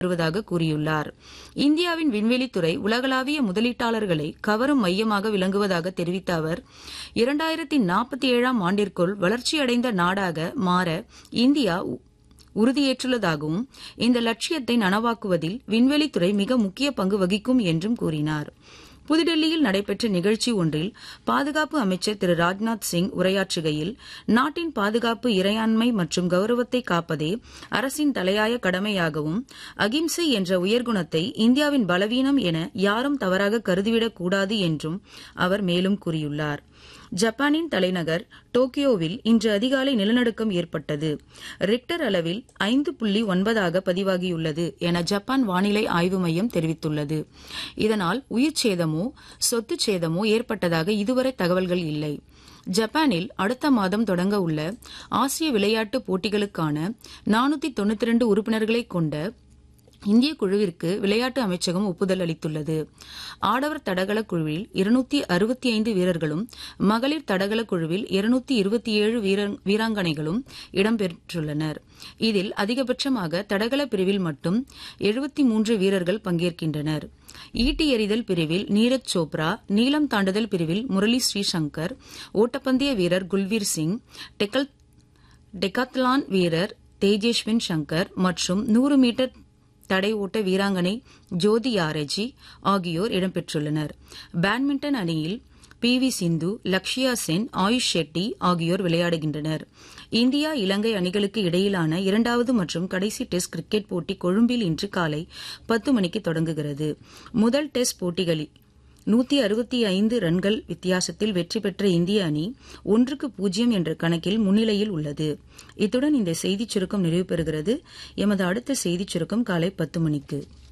வருவதாக கூறியுள்ளார் இந்தியாவின் விண்வெளித்துறை உலகளாவிய முதலீட்டாளர்களை கவரும் மையமாக விளங்குவதாக தெரிவித்த அவர் இரண்டாயிரத்தி நாற்பத்தி ஏழாம் ஆண்டிற்குள் வளர்ச்சியடைந்த நாடாக மாற இந்தியா உறுதியேற்றுள்ளதாகவும் இந்த லட்சியத்தை நனவாக்குவதில் விண்வெளித்துறை மிக முக்கிய பங்கு வகிக்கும் என்றும் கூறினார் புதுடெல்லியில் நடைபெற்ற நிகழ்ச்சி ஒன்றில் பாதுகாப்பு அமைச்சர் திரு ராஜ்நாத் சிங் உரையாற்றுகையில் நாட்டின் பாதுகாப்பு இறையாண்மை மற்றும் கௌரவத்தை காப்பதே அரசின் தலையாய கடமையாகவும் அகிம்சை என்ற உயர்குணத்தை இந்தியாவின் பலவீனம் என யாரும் தவறாக கருதிவிடக் கூடாது என்றும் அவர் மேலும் கூறியுள்ளார் ஜப்பானின் தலைநகர் டோக்கியோவில் இன்று அதிகாலை நிலநடுக்கம் ஏற்பட்டது ரிக்டர் அளவில் ஐந்து புள்ளி ஒன்பதாக பதிவாகியுள்ளது என ஜப்பான் வானிலை ஆய்வு மையம் தெரிவித்துள்ளது இதனால் உயிர் சேதமோ சொத்து சேதமோ ஏற்பட்டதாக இதுவரை தகவல்கள் இல்லை ஜப்பானில் அடுத்த மாதம் தொடங்க உள்ள ஆசிய விளையாட்டுப் போட்டிகளுக்கான நானூத்தி தொண்ணூத்தி இரண்டு உறுப்பினர்களை கொண்ட இந்திய குழுவிற்கு விளையாட்டு அமைச்சகம் ஒப்புதல் அளித்துள்ளது ஆடவர் தடகள குழுவில் இருநூத்தி அறுபத்தி ஐந்து வீரர்களும் மகளிர் தடகள குழுவில் இருநூத்தி இருபத்தி ஏழு வீராங்கனைகளும் இடம்பெற்றுள்ளனர் இதில் அதிகபட்சமாக தடகள பிரிவில் மட்டும் எழுபத்தி மூன்று வீரர்கள் பங்கேற்கின்றனர் ஈட்டி எறிதல் பிரிவில் நீரஜ் சோப்ரா நீளம் தாண்டுதல் பிரிவில் முரளி ஸ்ரீசங்கர் ஓட்டப்பந்தய வீரர் குல்வீர் சிங் டெக்காத்லான் வீரர் தேஜேஷ்வின் சங்கர் மற்றும் நூறு மீட்டர் தடை ஓட்ட வீராங்கனை ஜோதி யாரஜி ஆகியோர் இடம்பெற்றுள்ளனர் பேட்மிண்டன் அணியில் பி வி சிந்து லக்ஷயா சென் ஆயுஷ் ஷெட்டி ஆகியோர் விளையாடுகின்றனர் இந்தியா இலங்கை அணிகளுக்கு இடையிலான இரண்டாவது மற்றும் கடைசி டெஸ்ட் கிரிக்கெட் போட்டி கொழும்பில் இன்று காலை பத்து மணிக்கு தொடங்குகிறது முதல் டெஸ்ட் போட்டிகளில் நூத்தி அறுபத்தி ஐந்து ரன்கள் வித்தியாசத்தில் வெற்றி பெற்ற இந்திய அணி ஒன்றுக்கு பூஜ்ஜியம் என்ற கணக்கில் முன்னிலையில் உள்ளது இத்துடன் இந்த செய்திச் சுருக்கம் நிறைவு பெறுகிறது எமது அடுத்த செய்திச் சுருக்கம் காலை பத்து மணிக்கு